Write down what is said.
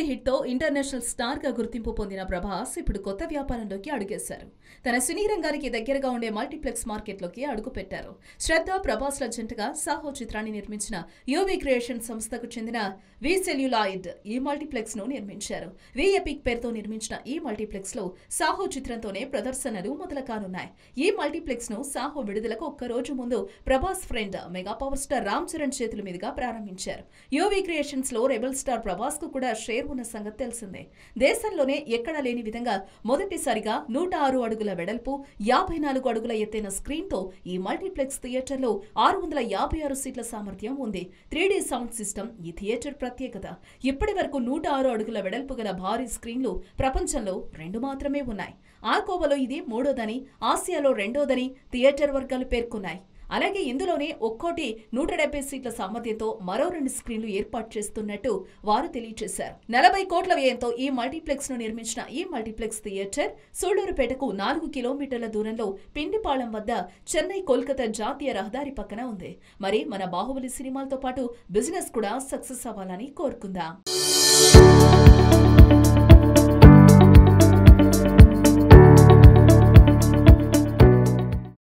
hit తో international star గా గుర్తింపు పొందిన ప్రభాస్ ఇప్పుడు కొత్త వ్యాపారంలోకి అడుగేశారు తన సినీ రంగానికి దగ్గరగా ఉండే మల్టీప్లెక్స్ మార్కెట్లోకి అడుగు పెట్టారు శ్రద్ధ ప్రభాస్ల జంటగా సాహో చిత్రాన్ని నిర్మించిన యూవీ క్రియేషన్ సంస్థకు చెందిన వి సెల్యులాయిడ్ ఈ మల్టీప్లెక్స్ ను నిర్మించారు వి ఎపిక్ పేరుతో నిర్మించిన ఈ మల్టీప్లెక్స్ లో సాహో చిత్రంతోనే ప్రదర్శనలు మొదలు కానున్నాయి ఈ మల్టీప్లెక్స్ ను సాహో విడుదలకు ఒక్క రోజు ముందు Prabhas friend mega power star Ram Charan చేతుల మీదుగా ప్రారంభించారు యూవీ క్రియేషన్స్ లో రెబల్ స్టార్ ప్రభాస్ కు కూడా షేర్ ఉన్న సంగతి తెలిసిందే దేశంలోనే ఎక్కడా లేని విధంగా మొదటిసారిగా నూట ఆరు అడుగుల వెడల్పు యాభై నాలుగు అడుగుల ఎత్తైన స్క్రీన్ తో ఈ మల్టీప్లెక్స్ థియేటర్ లో ఆరు వందల యాభై ఆరు సీట్ల సామర్థ్యం ఉంది త్రీ సౌండ్ సిస్టమ్ ఈ థియేటర్ ప్రత్యేకత ఇప్పటి వరకు నూట ఆరు అడుగుల వెడల్పు గల భారీ స్క్రీన్లు ప్రపంచంలో రెండు మాత్రమే ఉన్నాయి ఆ కోవలో ఇది మూడోదని ఆసియాలో రెండోదని థియేటర్ వర్గాలు పేర్కొన్నాయి అలాగే ఇందులోనే ఒక్కోటి నూట డెబ్బై సీట్ల సామర్థ్యంతో మరో రెండు స్క్రీన్లు ఏర్పాటు చేస్తున్నట్టు వారు తెలియజేశారు నలభై కోట్ల వ్యయంతో ఈ మల్టీప్లెక్స్ ను నిర్మించిన ఈ మల్టీప్లెక్స్ థియేటర్ సూళ్లూరుపేటకు నాలుగు కిలోమీటర్ల దూరంలో పిండిపాళెం వద్ద చెన్నై కోల్కతా జాతీయ రహదారి పక్కన ఉంది మరి మన బాహుబలి సినిమాలతో పాటు బిజినెస్ కూడా సక్సెస్ అవ్వాలని కోరుకుందాం